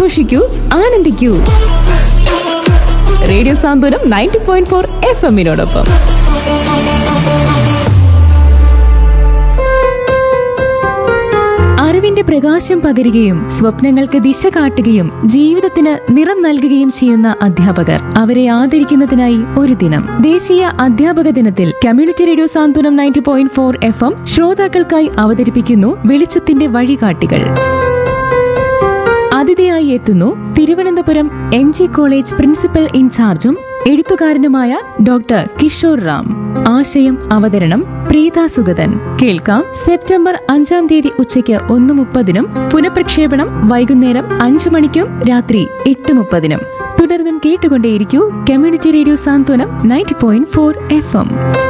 ആഘോഷിക്കൂ ആനന്ദിക്കൂ radio Santhwanam ninety point four F എമ്മിനോടൊപ്പം അറിവിന്റെ പ്രകാശം പകരുകയും സ്വപ്നങ്ങൾക്ക് ദിശ കാട്ടുകയും ജീവിതത്തിന് നിറം നൽകുകയും ചെയ്യുന്ന അധ്യാപകർ അവരെ ആദരിക്കുന്നതിനായി ഒരു ദിനം ദേശീയ അധ്യാപക ദിനത്തിൽ community radio Santhwanam ninety point four F M ശ്രോതാക്കൾക്കായി അവതരിപ്പിക്കുന്നു വെളിച്ചത്തിന്റെ വഴികാട്ടികൾ അതിഥിയായി എത്തുന്നു Thiruvananthapuram M G college principal ഇൻചാർജും എഴുത്തുകാരനുമായ ഡോക്ടർ കിഷോർ റാം ആശയം അവതരണം പ്രീത സുഗതൻ കേൾക്കാം സെപ്റ്റംബർ അഞ്ചാം തീയതി ഉച്ചയ്ക്ക് ഒന്ന് മുപ്പതിനും പുനഃപ്രക്ഷേപണം വൈകുന്നേരം അഞ്ചു മണിക്കും രാത്രി എട്ട് മുപ്പതിനും തുടർന്നും കേട്ടുകൊണ്ടേയിരിക്കൂ community radio Santhwanam ninety point four F M